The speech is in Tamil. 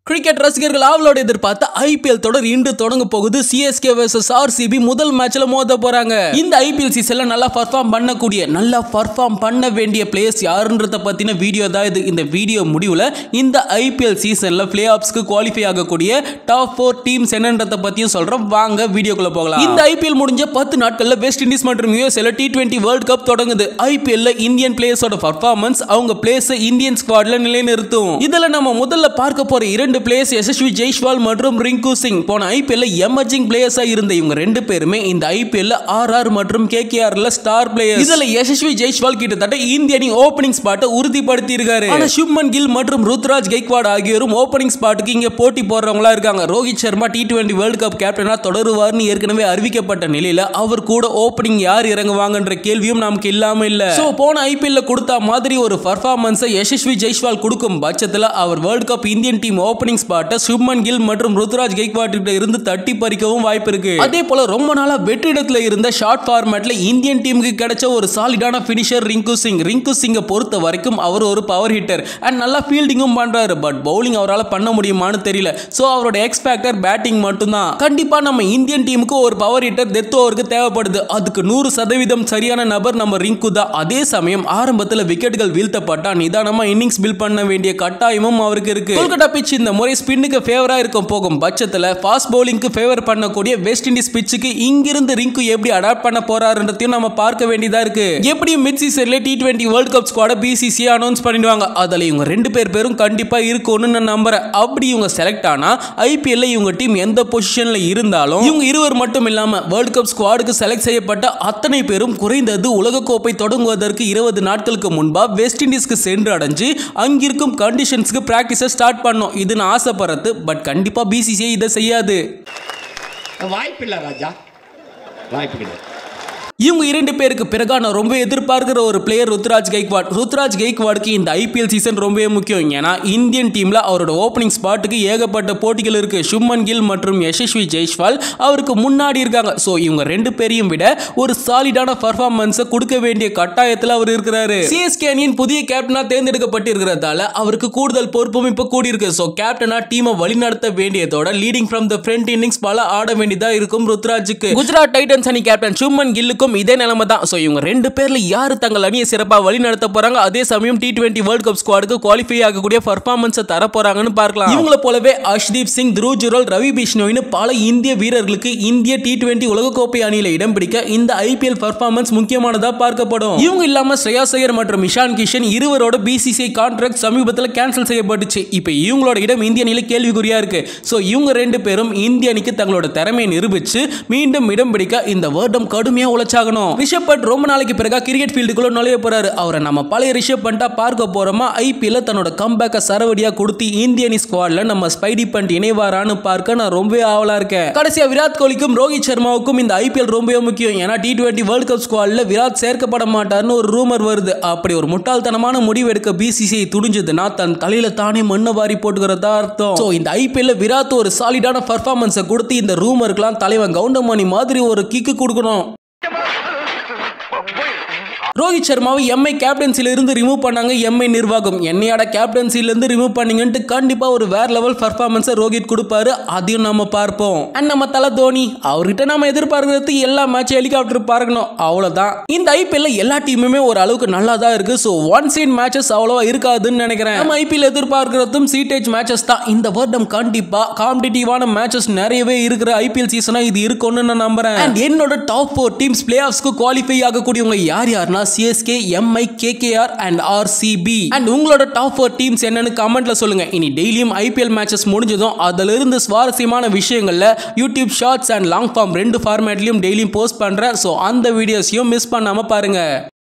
கிரிக்கெட் ரசிகர்கள் ஆவலோட எதிர்பார்த்த ஐபிஎல் தொடர் இன்று தொடங்க போகுது சிஎஸ்கே vs ஆர்சிபி முதல் மேட்ச்ல மோத போறாங்க இந்த ஐபிஎல் சீசன்ல நல்லா பர்ஃபார்ம் பண்ணக்கூடிய நல்லா பர்ஃபார்ம் பண்ண வேண்டிய பிளேயர்ஸ் யாருன்றத பத்தின வீடியோ தான் இது இந்த வீடியோ முடிவுல இந்த ஐபிஎல் சீசன்ல பிளே ஆஃப்ஸ்க்கு குவாலிஃபை ஆகக்கூடிய டாப் ஃபோர் டீம்ஸ் என்னன்றத பத்தியும் சொல்றோம் வாங்க வீடியோக்குள்ள போகலாம் இந்த ஐபிஎல் முடிஞ்ச பத்து நாட்கள்ல வெஸ்ட் இண்டீஸ் மற்றும் யூஎஸ்ஏல டி டுவெண்ட்டி வேர்ல்ட் கப் தொடங்குது ஐபிஎல்ல இந்தியன் பிளேயர்ஸோட பர்ஃபார்மன்ஸ் அவங்க பிளேஸ் இந்தியன் ஸ்குவாட்ல நிலைநிறுத்தும் இதுல நம்ம முதல்ல பார்க்க போற இரண்டு பிளேயர்ஸ் யசஸ்வி ஜெய்ஷ்வால் மற்றும் ரிங்கு சிங் போன ஐபிஎல்ல எமர்ஜிங் பிளேயர்ஸா இருந்த இவங்க ரெண்டு பேருமே இந்த ஐபிஎல்ல ஆர்ஆர் மற்றும் கேகேஆர்ல ஸ்டார் பிளேயர்ஸ் இதுல யசஸ்வி ஜெய்ஷ்வால் கிட்டத்தட்ட இந்திய அணி ஓப்பனிங் ஸ்பாட்டை உறுதிப்படுத்தி இருக்காரு ஆனா சுப்மன் கில் மற்றும் ருத்ராஜ் கெய்க்வாட் ஆகியோரும் ஓப்பனிங் ஸ்பாட்டுக்கு இங்க போட்டி போடுறவங்களா இருக்காங்க Rohit Sharma T twenty world cup கேப்டனா தொடருவார்னு ஏற்கனவே அறிவிக்கப்பட்ட நிலையில அவர் கூட ஓப்பனிங் யார் இறங்குவாங்கன்ற கேள்வியும் நமக்கு இல்லாம இல்ல சோ போன ஐபிஎல்ல கொடுத்த மாதிரி ஒரு பர்ஃபார்மன்ஸை யசஸ்வி ஜெய்ஷ்வால் கொடுக்கும் பட்சத்துல அவர் world cup Indian team opening ஸ்பாட்டை சுப்மன் கில் மற்றும் ருத்ராஜ் கெய்க்வாட் கிட்ட இருந்து தட்டி பறிக்கவும் வாய்ப்பு இருக்கு அதே போல ரொம்ப நாளா வெற்றிடத்துல இருந்த ஷார்ட் ஃபார்மேட்ல இந்தியன் டீமுக்கு கிடைச்ச ஒரு சாலிடான பினிஷர் ரிங்கு சிங் ரிங்கு சிங்கை பொறுத்த வரைக்கும் அவர் ஒரு பவர் ஹிட்டர் அண்ட் நல்லா ஃபீல்டிங்கும் பண்றாரு பட் பவுலிங் அவரால் பண்ண முடியுமான்னு தெரியல சோ அவரோட எக்ஸ் ஃபேக்டர் பேட்டிங் மட்டும்தான் கண்டிப்பா நம்ம இந்தியன் டீமுக்கு ஒரு பவர் ஹிட்டர் டெத் ஓவருக்கு தேவைப்படுது அதுக்கு நூறு சதவீதம் சரியான நபர் நம்ம ரிங்கு தான் அதே சமயம் ஆரம்பத்தில் விக்கெட்டுகள் வீழ்த்தப்பட்டா நிதானமா இன்னிங்ஸ் பில் பண்ண வேண்டிய கட்டாயமும் அவருக்கு இருக்கு கொல்கட்டா பிச் இந்த முறை ஸ்பின்னுக்கு ஃபேவரா இருக்கும் போகும் பட்சத்தில் ஃபாஸ்ட் பவுலிங்க்கு ஃபேவர் பண்ணக்கூடிய வெஸ்ட் இண்டீஸ் பிச்சுக்கு இங்கிருந்து ரிங்கு எப்படி அடாப்ட் பண்ண போறாருன்றதையும் நம்ம பார்க்க வேண்டியதா இருக்கு எப்படியும் மிட் சீசன்ல டி டுவெண்ட்டி வேர்ல்ட் கப் ஸ்குவாட பிசிசி அனௌன்ஸ் பண்ணிடுவாங்க அதுல இவங்க ரெண்டு பேர் பேரும் கண்டிப்பா இருக்கும்னு நான் நம்புறேன் அப்படி இவங்க செலக்ட் ஆனா ஐபிஎல்ல இவங்க டீம் எந்த பொசிஷன்ல இருந்தாலும் இவங்க இருவர் மட்டும் இல்லாம வேர்ல்ட் கப் ஸ்குவாடுக்கு செலக்ட் செய்யப்பட்ட அத்தனை பேரும் குறைந்தது உலகக்கோப்பை தொடங்குவதற்கு இருபது நாட்களுக்கு முன்பா வெஸ்ட் இண்டீஸ்க்கு சென்று அடைஞ்சு அங்கிருக்கும் கண்டிஷன்ஸ்க்கு பிராக்டிஸை ஸ்டார்ட் பண்ணோம் இது நான் ஆசைப்படுறது பட் கண்டிப்பா பிசிசிஐ இதை செய்யாது வாய்ப்பில்லை ராஜா வாய்ப்பு கிடையாது இவங்க இரண்டு பேருக்கு பிறகா நான் ரொம்ப எதிர்பார்க்கிற ஒரு பிளேயர் ருத்ராஜ் கெய்க்வாட் ருத்ராஜ் கெய்க்வாடுக்கு இந்த ஐபிஎல் சீசன் ரொம்பவே முக்கியம் ஏன்னா இந்தியன் டீம்ல அவரோட ஓப்பனிங் ஸ்பாட்டுக்கு ஏகப்பட்ட போட்டிகள் இருக்கு சுப்மன் கில் மற்றும் யசஸ்வி ஜெய்ஷ்வால் அவருக்கு முன்னாடி இருக்காங்க ஸோ இவங்க ரெண்டு பேரையும் விட ஒரு சாலிடான பர்ஃபார்மன்ஸை கொடுக்க வேண்டிய கட்டாயத்தில் அவர் இருக்கிறாரு சிஎஸ்கே அணியின் புதிய கேப்டனா தேர்ந்தெடுக்கப்பட்டிருக்கிறதால அவருக்கு கூடுதல் பொறுப்பும் இப்போ கூடியிருக்கு ஸோ கேப்டனா டீமை வழிநடத்த வேண்டியதோட leading from the front innings பல ஆட வேண்டியதா இருக்கும் ருத்ராஜுக்கு குஜராத் டைட்டன்ஸ் அணி கேப்டன் சுப்மன் கில்லுக்கும் இதே நிலைமை தான் ஸோ இவங்க ரெண்டு பேர்ல யாரு தங்கள் அணியை சிறப்பாக வழி நடத்த போறாங்க அதே சமயம் டி டுவெண்ட்டி வேர்ல்ட் கப் ஸ்குவாடுக்கு குவாலிஃபை ஆகக்கூடிய பர்ஃபார்மன்ஸை தர போறாங்கன்னு பார்க்கலாம் இவங்கள போலவே அஷ்தீப் சிங் த்ருவ் ஜுரல் ரவி பிஷ்ணோயின்னு பல இந்திய வீரர்களுக்கு இந்திய டி டுவெண்ட்டி உலகக்கோப்பை அணியில இடம் பிடிக்க இந்த ஐபிஎல் பர்ஃபார்மன்ஸ் முக்கியமானதா பார்க்கப்படும் இவங்க இல்லாம ஸ்ரேயாஸ் ஐயர் மற்றும் இஷான் கிஷன் இருவரோட பிசிசிஐ கான்ட்ராக்ட் சமீபத்தில் கேன்சல் செய்யப்பட்டுச்சு இப்போ இவங்களோட இடம் இந்திய அணியில கேள்விக்குறியா இருக்கு ஸோ இவங்க ரெண்டு பேரும் இந்திய அணிக்கு தங்களோட திறமையை நிரூபிச்சு மீண்டும் இடம் பிடிக்க இந்த வருடம் கடுமையா உழைச்சாகணும் ரிஷப் பண்ட் ரொம்ப நாளைக்கு பிறகு கிரிக்கெட் ஃபீல்டுக்குள்ள நுழைய போறாரு அவரை நம்ம பழைய ரிஷப் பண்டா பார்க்க போறோமா ஐபிஎல்ல தன்னோட கம்பேக்கை சரவடியா கொடுத்து இந்திய அணி ஸ்குவாட்ல நம்ம ஸ்பைடி பண்ட் இணைவாரான்னு பார்க்க நான் ரொம்பவே ஆவலா இருக்கேன் கடைசியா விராட் கோலிக்கும் ரோஹித் சர்மாவுக்கும் இந்த ஐபிஎல் ரொம்பவே முக்கியம் ஏன்னா டி டுவெண்ட்டி வேர்ல்ட் கப் ஸ்குவாட்ல விராட் சேர்க்கப்பட மாட்டார்னு ஒரு ரூமர் வருது அப்படி ஒரு முட்டாள்தனமான முடிவு எடுக்க பிசிசிஐ துணிஞ்சதுன்னா தன் தலையில தானே மண்ணை வாரி போட்டுக்கிறதா அர்த்தம் ஸோ இந்த ஐபிஎல்ல விராட் ஒரு சாலிடான பர்ஃபார்மன்ஸை கொடுத்து இந்த ரூமருக்குலாம் தலைவன் கவுண்டமணி மாதிரி ஒரு கிக்கு கொடுக்கணும் ரோஹித் சர்மாவை எம்ஐ கேப்டன்சில இருந்து ரிமூவ் பண்ணாங்க எம்ஐ நிர்வாகம் என்னையோட கேப்டன்சில இருந்து ரிமூவ் பண்ணீங்கன்ட்டு கண்டிப்பா ஒரு வேற லெவல் பர்ஃபார்மன்ஸை ரோஹித் கொடுப்பாரு அதையும் நம்ம பார்ப்போம் அண்ட் நம்ம தலை தோனி அவர்கிட்ட நம்ம எதிர்பார்க்கறது எல்லா மேட்ச் ஹெலிகாப்டர் பார்க்கணும் அவ்வளவுதான் இந்த ஐபிஎல்ல எல்லா டீமுமே ஒரு அளவுக்கு நல்லா தான் இருக்கு ஸோ ஒன் சீன் மேட்சஸ் அவ்வளவா இருக்காதுன்னு நினைக்கிறேன் நம்ம ஐபிஎல் எதிர்பார்க்கிறதும் சீட்டேஜ் மேட்சஸ் தான் இந்த வருடம் கண்டிப்பா காம்படிட்டிவான மேட்சஸ் நிறையவே இருக்கிற ஐபிஎல் சீசனா இது இருக்கும்னு நான் நம்புறேன் அண்ட் என்னோட டாப் ஃபோர் டீம்ஸ் பிளே ஆஃப்ஸ்க்கு குவாலிஃபை ஆகக்கூடியவங்க யார் யாருன்னா CSK MI KKR and RCB and உங்களோட டாப் ஃபோர் டீம்ஸ் என்னன்னு கமெண்ட்ல சொல்லுங்க இனி டெய்லியும் ஐபிஎல் மேட்சஸ் முடிஞ்சதும் அதுல இருந்து சுவாரஸ்யமான விஷயங்கள்ல YouTube shorts and long form ரெண்டு ஃபார்மேட்லயும் டெய்லியும் போஸ்ட் பண்றேன் ஸோ அந்த வீடியோஸையும் மிஸ் பண்ணாம பாருங்க